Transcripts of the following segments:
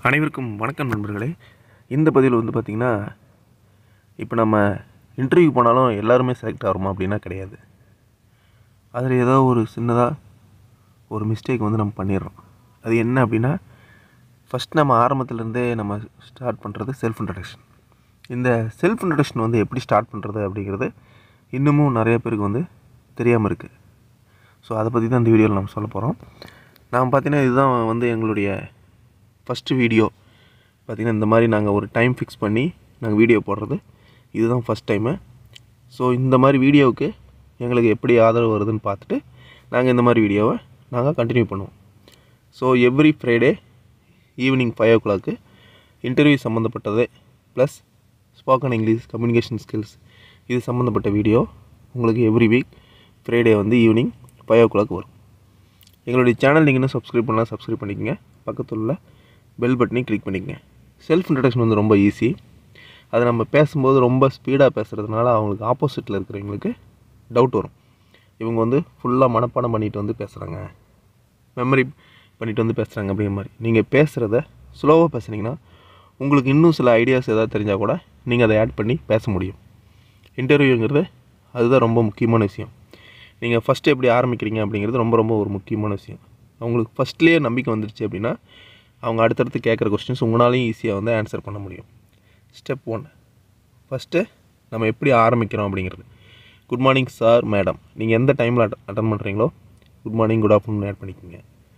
அனைவருக்கும் வணக்கம் நண்பர்களே இந்த பதிவில் வந்து பார்த்திங்கன்னா இப்போ நம்ம இன்டர்வியூ போனாலும் எல்லாருமே செலக்ட் ஆகிறோமா அப்படின்னா கிடையாது அதில் ஏதோ ஒரு சின்னதாக ஒரு மிஸ்டேக் வந்து நம்ம பண்ணிடுறோம் அது என்ன அப்படின்னா ஃபஸ்ட் நம்ம ஆரம்பத்துலேருந்தே நம்ம ஸ்டார்ட் பண்ணுறது செல்ஃப் இன்ட்ரடக்ஷன் இந்த செல்ஃப் இன்ட்ரடக்ஷன் வந்து எப்படி ஸ்டார்ட் பண்ணுறது அப்படிங்கிறது இன்னமும் நிறைய பேருக்கு வந்து தெரியாமல் இருக்குது ஸோ அதை பற்றி தான் இந்த வீடியோவில் நம்ம சொல்ல போகிறோம் நான் பார்த்தீங்கன்னா இதுதான் வந்து எங்களுடைய ஃபஸ்ட்டு வீடியோ பார்த்திங்கன்னா இந்த மாதிரி நாங்கள் ஒரு டைம் ஃபிக்ஸ் பண்ணி நாங்கள் வீடியோ போடுறது இதுதான் ஃபஸ்ட் டைமு ஸோ இந்த மாதிரி வீடியோவுக்கு எங்களுக்கு எப்படி ஆதரவு வருதுன்னு பார்த்துட்டு நாங்கள் இந்த மாதிரி வீடியோவை நாங்கள் கண்டினியூ பண்ணுவோம் so every Friday evening five o'clock interview சம்மந்தப்பட்டது plus spoken English communication skills இது சம்மந்தப்பட்ட வீடியோ உங்களுக்கு எவ்ரி வீக் ஃப்ரைடே வந்து ஈவினிங் ஃபைவ் ஓ கிளாக் வரும் எங்களுடைய சேனல் நீங்கள் இன்னும் சப்ஸ்கிரைப் பண்ணலாம் சப்ஸ்கிரைப் பண்ணிக்கங்க பக்கத்தில் உள்ள பெல் பட்டனையும் கிளிக் பண்ணிக்கங்க செல்ஃப் இன்ட்ரடக்ஷன் வந்து ரொம்ப ஈஸி அது நம்ம பேசும்போது ரொம்ப ஸ்பீடாக பேசுகிறதுனால அவங்களுக்கு ஆப்போசிட்டில் இருக்கிறவங்களுக்கு டவுட் வரும் இவங்க வந்து ஃபுல்லாக மனப்பாடம் பண்ணிட்டு வந்து பேசுகிறாங்க மெமரி பண்ணிட்டு வந்து பேசுகிறாங்க அப்படிங்கிற மாதிரி நீங்கள் பேசுகிறத ஸ்லோவாக பேசுனீங்கன்னா உங்களுக்கு இன்னும் சில ஐடியாஸ் ஏதாவது தெரிஞ்சால் கூட நீங்கள் அதை ஆட் பண்ணி பேச முடியும் இன்டர்வியூங்கிறது அதுதான் ரொம்ப முக்கியமான விஷயம் நீங்கள் ஃபஸ்ட்டு எப்படி ஆரம்பிக்கிறீங்க அப்படிங்கிறது ரொம்ப ரொம்ப ஒரு முக்கியமான விஷயம் அவங்களுக்கு ஃபஸ்ட்லேயே நம்பிக்கை வந்துருச்சு அப்படின்னா அவங்க அடுத்தடுத்து கேட்குற கொஸ்டின்ஸ் உங்களாலையும் ஈஸியாக வந்து ஆன்சர் பண்ண முடியும் ஸ்டெப் ஒன் ஃபஸ்ட்டு நம்ம எப்படி ஆரம்பிக்கிறோம் அப்படிங்கிறது குட் மார்னிங் சார் மேடம் நீங்கள் எந்த டைமில் அட் அட்டன் பண்ணுறீங்களோ good morning good afternoon add பண்ணிக்கோங்க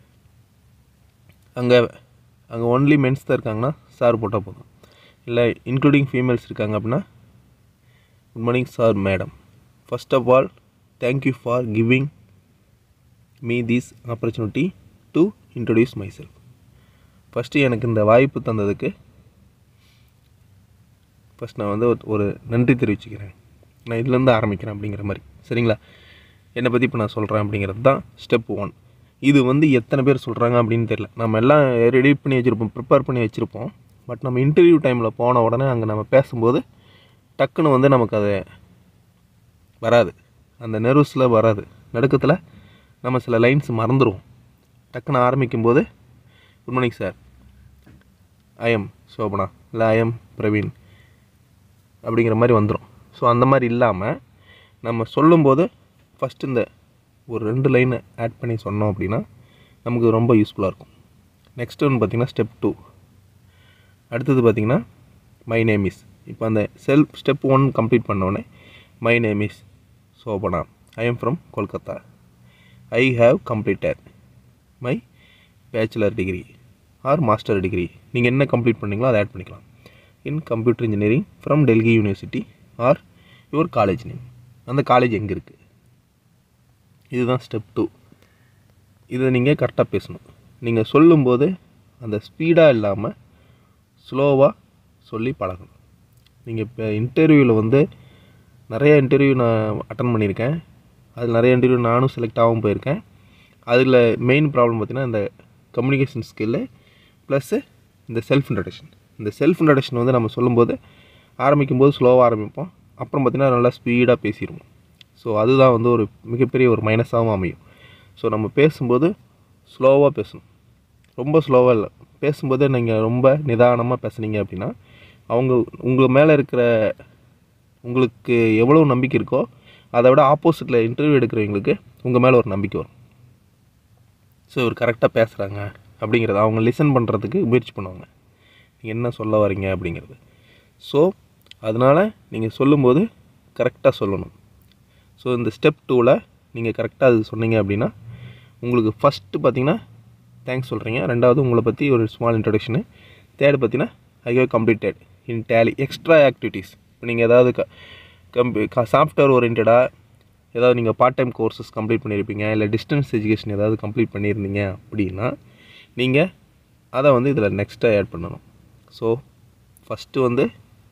அங்கே அங்கே ஒன்லி மென்ஸ் தான் இருக்காங்கன்னா சார் போட்டால் போதும் இல்லை இன்க்ளூடிங் ஃபீமேல்ஸ் இருக்காங்க அப்படின்னா good morning sir madam first of all thank you for giving me this opportunity to introduce myself first எனக்கு இந்த வாய்ப்பு தந்ததுக்கு ஃபஸ்ட் நான் வந்து ஒரு- ஒரு நன்றி தெரிவிச்சுக்கிறேன் நான் இதுலேருந்து ஆரம்பிக்கிறேன் அப்படிங்கிற மாதிரி சரிங்களா என்னை பற்றி இப்போ நான் சொல்கிறேன் அப்படிங்கிறது தான் ஸ்டெப் ஒன் இது வந்து எத்தனை பேர் சொல்கிறாங்க அப்படின்னு தெரியல நம்ம எல்லாம் ரெடி பண்ணி வச்சுருப்போம் ப்ரிப்பேர் பண்ணி வச்சுருப்போம் பட் நம்ம இன்டர்வியூ டைமில் போன உடனே அங்கே நம்ம பேசும்போது டக்குன்னு வந்து நமக்கு அது வராது அந்த நெர்வஸில் வராது நடுக்கத்தில் நம்ம சில லைன்ஸ் மறந்துடுவோம் டக்குன்னு ஆரம்பிக்கும்போது good morning sir I am Shobana இல்லை ஐ எம் பிரவீன் அப்படிங்கிற மாதிரி வந்துடும் ஸோ அந்த மாதிரி இல்லாமல் நம்ம சொல்லும்போது ஃபஸ்ட்டு இந்த ஒரு ரெண்டு லைனை ஆட் பண்ணி சொன்னோம் அப்படின்னா நமக்கு ரொம்ப யூஸ்ஃபுல்லாக இருக்கும் நெக்ஸ்ட் ஒன்று பார்த்திங்கன்னா ஸ்டெப் டூ அடுத்தது பார்த்திங்கன்னா மை நேம் இஸ் இப்போ அந்த செல்ஃப் ஸ்டெப் ஒன் கம்ப்ளீட் பண்ணோடனே my name is Shobana I am from Kolkata I have completed my bachelor degree or master degree நீங்கள் என்ன கம்ப்ளீட் பண்ணீங்களோ அதை ஆட் பண்ணிக்கலாம் in computer engineering from Delhi university or your college name அந்த college எங்கே இருக்குது இதுதான் ஸ்டெப் டூ இதை நீங்கள் கரெக்டாக பேசணும் நீங்கள் சொல்லும்போது அந்த ஸ்பீடாக இல்லாமல் ஸ்லோவாக சொல்லி பழகணும் நீங்கள் இப்போ இன்டர்வியூவில் வந்து நிறைய இன்டர்வியூ நான் அட்டன் பண்ணியிருக்கேன் அதில் நிறைய இன்டர்வியூ நானும் செலக்ட் ஆகவும் போயிருக்கேன் அதில் மெயின் ப்ராப்ளம் பார்த்திங்கன்னா இந்த கம்யூனிகேஷன் ஸ்கில்லு ப்ளஸ்ஸு இந்த செல்ஃப் இன்ட்ரடக்ஷன் இந்த செல்ஃப் இன்ட்ரடக்ஷன் வந்து நம்ம சொல்லும்போது ஆரம்பிக்கும் போது ஸ்லோவாக ஆரம்பிப்போம் அப்புறம் பார்த்திங்கன்னா நல்லா ஸ்பீடாக பேசிடுவோம் ஸோ அதுதான் வந்து ஒரு மிகப்பெரிய ஒரு மைனஸாகவும் அமையும் ஸோ நம்ம பேசும்போது ஸ்லோவாக பேசணும் ரொம்ப ஸ்லோவாக இல்லை பேசும்போதே நீங்கள் ரொம்ப நிதானமாக பேசுனீங்க அப்படின்னா அவங்க உங்கள் மேலே இருக்கிற உங்களுக்கு எவ்வளோ நம்பிக்கை இருக்கோ அதை விட ஆப்போசிட்டில் இன்டர்வியூ எடுக்கிறவங்களுக்கு உங்கள் மேலே ஒரு நம்பிக்கை வரும் ஸோ இவர் கரெக்டாக பேசுகிறாங்க அப்படிங்கிறத அவங்க லிசன் பண்ணுறதுக்கு முயற்சி பண்ணுவாங்க நீங்கள் என்ன சொல்ல வரீங்க அப்படிங்கிறது ஸோ அதனால் நீங்கள் சொல்லும்போது கரெக்டாக சொல்லணும் ஸோ இந்த ஸ்டெப் டூவில் நீங்கள் கரெக்டாக அது சொன்னீங்க அப்படின்னா உங்களுக்கு ஃபஸ்ட்டு பார்த்தீங்கன்னா தேங்க்ஸ் சொல்கிறீங்க ரெண்டாவது உங்களை பற்றி ஒரு ஸ்மால் இன்ட்ரடக்ஷனு தேர்டு பார்த்தீங்கன்னா I have completed in Tally extra activities இப்போ நீங்கள் ஏதாவது க கம்பி சாஃப்ட்வேர் ஓரியன்டாக ஏதாவது நீங்கள் பார்ட் டைம் கோர்சஸ் கம்ப்ளீட் பண்ணியிருப்பீங்க இல்லை டிஸ்டன்ஸ் எஜுகேஷன் ஏதாவது கம்ப்ளீட் பண்ணியிருந்தீங்க அப்படின்னா நீங்கள் அதை வந்து இதில் நெக்ஸ்ட்டாக ஆட் பண்ணணும் ஸோ ஃபஸ்ட்டு வந்து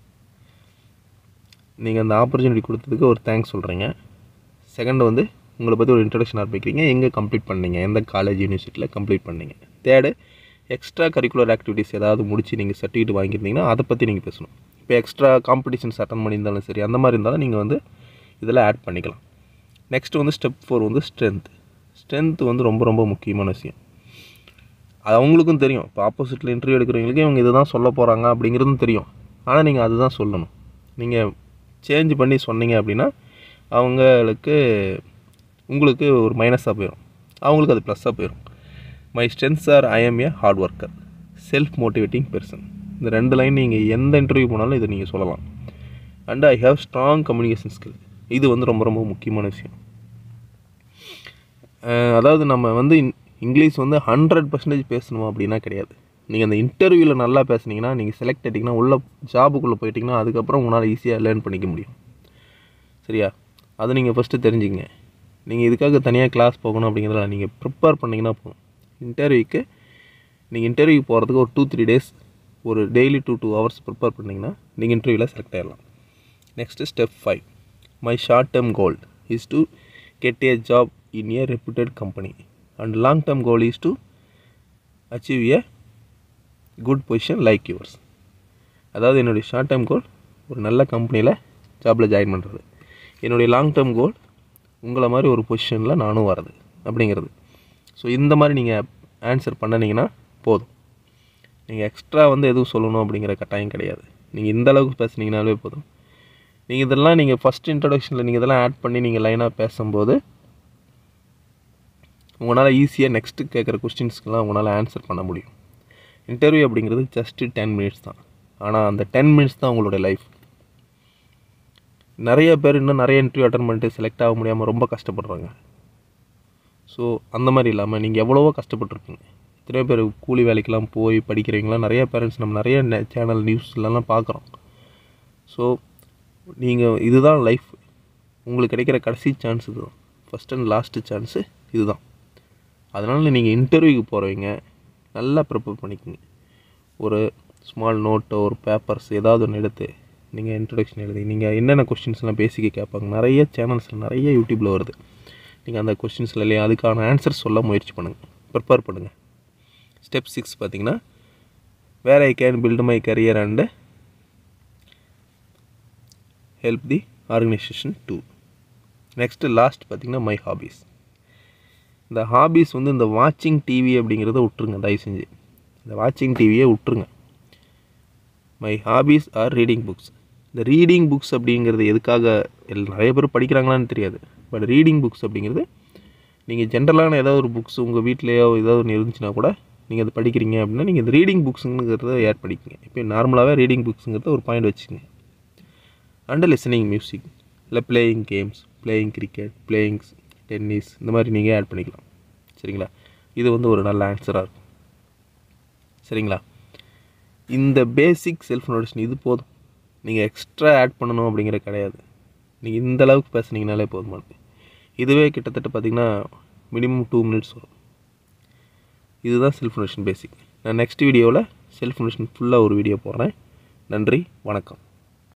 நீங்கள் அந்த ஆப்பர்ச்சுனிட்டி கொடுத்ததுக்கு ஒரு தேங்க்ஸ் சொல்கிறீங்க செகண்ட் வந்து உங்களை பற்றி ஒரு இன்ட்ரடக்ஷன் ஆரம்பிக்கிறீங்க எங்கே கம்ப்ளீட் பண்ணீங்க எந்த காலேஜ் யூனிவர்சிட்டியில் கம்ப்ளீட் பண்ணீங்க தேர்டு எக்ஸ்ட்ரா கரிக்குலர் ஆக்டிவிட்டீஸ் ஏதாவது முடிச்சு நீங்கள் சர்டிஃபிகேட் வாங்கியிருந்தீங்கன்னா அதை பற்றி நீங்கள் பேசணும் இப்போ எக்ஸ்ட்ரா காம்படிஷன்ஸ் அட்டன் பண்ணியிருந்தாலும் சரி அந்த மாதிரி இருந்தாலும் நீங்கள் வந்து இதில் ஆட் பண்ணிக்கலாம் நெக்ஸ்ட் வந்து ஸ்டெப் ஃபோர் வந்து ஸ்ட்ரென்த் ஸ்ட்ரென்த் வந்து ரொம்ப ரொம்ப முக்கியமான விஷயம் அது அவங்களுக்கும் தெரியும் இப்போ ஆப்போசிட்டில் இன்டர்வியூ எடுக்கிறவங்களுக்கு இவங்க இதை தான் சொல்ல போகிறாங்க அப்படிங்கிறதும் தெரியும் ஆனால் நீங்கள் அதுதான் சொல்லணும் நீங்கள் சேஞ்ச் பண்ணி சொன்னீங்க அப்படின்னா அவங்களுக்கு உங்களுக்கு ஒரு மைனஸாக போயிடும் அவங்களுக்கு அது ப்ளஸ்ஸாக போயிடும் my strengths are I am a hard worker self motivating person இந்த ரெண்டு லைன் நீங்கள் எந்த இன்டர்வியூ போனாலும் இதை நீங்கள் சொல்லலாம் and I have strong communication skill இது வந்து ரொம்ப ரொம்ப முக்கியமான விஷயம் அஹ் அதாவது நம்ம வந்து இன்- இங்கிலீஷ் வந்து ஹண்ட்ரட் பர்சன்டேஜ் பேசணுமா அப்படின்னா கிடையாது நீங்கள் அந்த இன்டர்வியூவில் நல்லா பேசுனீங்கன்னா நீங்கள் செலக்ட் ஆகிட்டிங்கன்னா உள்ள ஜாபுக்குள்ளே போயிட்டீங்கன்னா அதுக்கப்புறம் உங்களால் ஈஸியாக லேர்ன் பண்ணிக்க முடியும் சரியா அதை நீங்கள் ஃபஸ்ட்டு தெரிஞ்சுங்க நீங்கள் இதுக்காக தனியாக கிளாஸ் போகணும் அப்படிங்கிறதுல நீங்கள் ப்ரிப்பேர் பண்ணிங்கன்னா போதும் இன்டர்வியூக்கு நீங்கள் இன்டர்வியூ போகிறதுக்கு ஒரு டூ த்ரீ டேஸ் ஒரு daily two two hours prepare பண்ணிங்கன்னா நீங்கள் இன்டர்வியூவில் செலக்ட் ஆகிடலாம் next step five my short term goal is to get a job in a reputed company and long term goal is to achieve a good position like yours அதாவது என்னுடைய short term கோல் ஒரு நல்ல கம்பெனியில் ஜாபில் join பண்ணுறது என்னுடைய long term கோல் உங்களை மாதிரி ஒரு பொசிஷனில் நானும் வரது அப்படிங்கிறது ஸோ இந்த மாதிரி நீங்கள் ஆன்சர் பண்ணினீங்கன்னா போதும் நீங்கள் எக்ஸ்ட்ரா வந்து எதுவும் சொல்லணும் அப்படிங்கிற கட்டாயம் கிடையாது நீங்கள் இந்த அளவுக்கு பேசுனீங்கனாலே போதும் நீங்கள் இதெல்லாம் நீங்கள் ஃபஸ்ட் இன்ட்ரடக்ஷனில் நீங்கள் இதெல்லாம் ஆட் பண்ணி நீங்கள் லைனாக பேசும்போது உங்களால் ஈஸியாக நெக்ஸ்ட்டு கேட்குற கொஸ்டின்ஸ்க்கெலாம் உங்களால் ஆன்சர் பண்ண முடியும் இன்டர்வியூ அப்படிங்கிறது ஜஸ்ட்டு டென் மினிட்ஸ் தான் ஆனால் அந்த டென் மினிட்ஸ் தான் உங்களுடைய லைஃப் நிறைய பேர் இன்னும் நிறைய இன்டர்வியூ அட்டன் பண்ணிட்டு செலக்ட் ஆக முடியாமல் ரொம்ப கஷ்டப்படுறாங்க ஸோ அந்த மாதிரி இல்லாமல் நீங்கள் எவ்வளவோ கஷ்டப்பட்டுருப்பீங்க எத்தனையோ பேர் கூலி வேலைக்கெல்லாம் போய் படிக்கிறவங்களாம் நிறைய பேரண்ட்ஸ் நம்ம நிறைய சேனல் நியூஸ்லலாம் பார்க்குறோம் ஸோ நீங்கள் இதுதான் லைஃப் உங்களுக்கு கிடைக்கிற கடைசி சான்ஸ் இதுதான் ஃபஸ்ட் அண்ட் லாஸ்ட்டு சான்ஸு இதுதான் அதனால் நீங்கள் இன்டர்வியூக்கு போகிறவங்க நல்லா ப்ரிப்பேர் பண்ணிக்கோங்க ஒரு ஸ்மால் நோட்டோ ஒரு பேப்பர்ஸ் ஏதாவது ஒன்று எடுத்து நீங்கள் இன்ட்ரடக்ஷன் எழுதி நீங்கள் என்னென்ன கொஸ்டின்ஸ்லாம் பேசிக்க கேட்பாங்க நிறைய சேனல்ஸில் நிறைய யூடியூப்பில் வருது நீங்கள் அந்த கொஸ்டின்ஸில் இல்லையா அதுக்கான ஆன்சர் சொல்ல முயற்சி பண்ணுங்கள் ப்ரிப்பேர் பண்ணுங்கள் ஸ்டெப் சிக்ஸ் பார்த்தீங்கன்னா where I can build my career and help the organisation too next last பார்த்தீங்கன்னா மை ஹாபீஸ் இந்த ஹாபீஸ் வந்து இந்த வாட்சிங் டிவி அப்படிங்கிறத விட்டுருங்க தயவு செஞ்சு இந்த வாட்சிங் டிவியை விட்டுருங்க my hobbies are reading books இந்த ரீடிங் புக்ஸ் அப்படிங்கிறது எதுக்காக எல் நிறைய பேர் படிக்கிறாங்களான்னு தெரியாது பட் ரீடிங் புக்ஸ் அப்படிங்கிறது நீங்கள் ஜென்ரலான ஏதாவது ஒரு புக்ஸ் உங்கள் வீட்லேயோ ஏதாவது ஒன்று இருந்துச்சுன்னா கூட நீங்கள் அது படிக்கிறீங்க அப்படின்னா நீங்கள் இந்த ரீடிங் புக்ஸுங்கிறத ஏட் படிக்கங்க இப்போ நார்மலாகவே ரீடிங் புக்ஸுங்கிறத ஒரு பாயிண்ட் வச்சுக்கோங்க அண்ட் லிசனிங் மியூசிக் இல்லை playing games playing cricket playing tennis இந்த மாதிரி நீங்கள் ஆட் பண்ணிக்கலாம் சரிங்களா இது வந்து ஒரு நல்ல ஆன்சராக இருக்கும் சரிங்களா இந்த பேசிக் செல்ஃப் நோட்டிஷன் இது போதும் நீங்கள் எக்ஸ்ட்ரா ஆட் பண்ணணும் அப்படிங்கிற கிடையாது நீங்கள் இந்த அளவுக்கு பேசுனீங்கனாலே போதுமானது இதுவே கிட்டத்தட்ட பார்த்தீங்கன்னா மினிமம் டூ மினிட்ஸ் வரும் இதுதான் செல்ஃப் நோட்டிஷன் பேசிக் நான் நெக்ஸ்ட் வீடியோவில் செல்ஃப் நோட்டிஷன் ஃபுல்லாக ஒரு வீடியோ போடுறேன் நன்றி வணக்கம்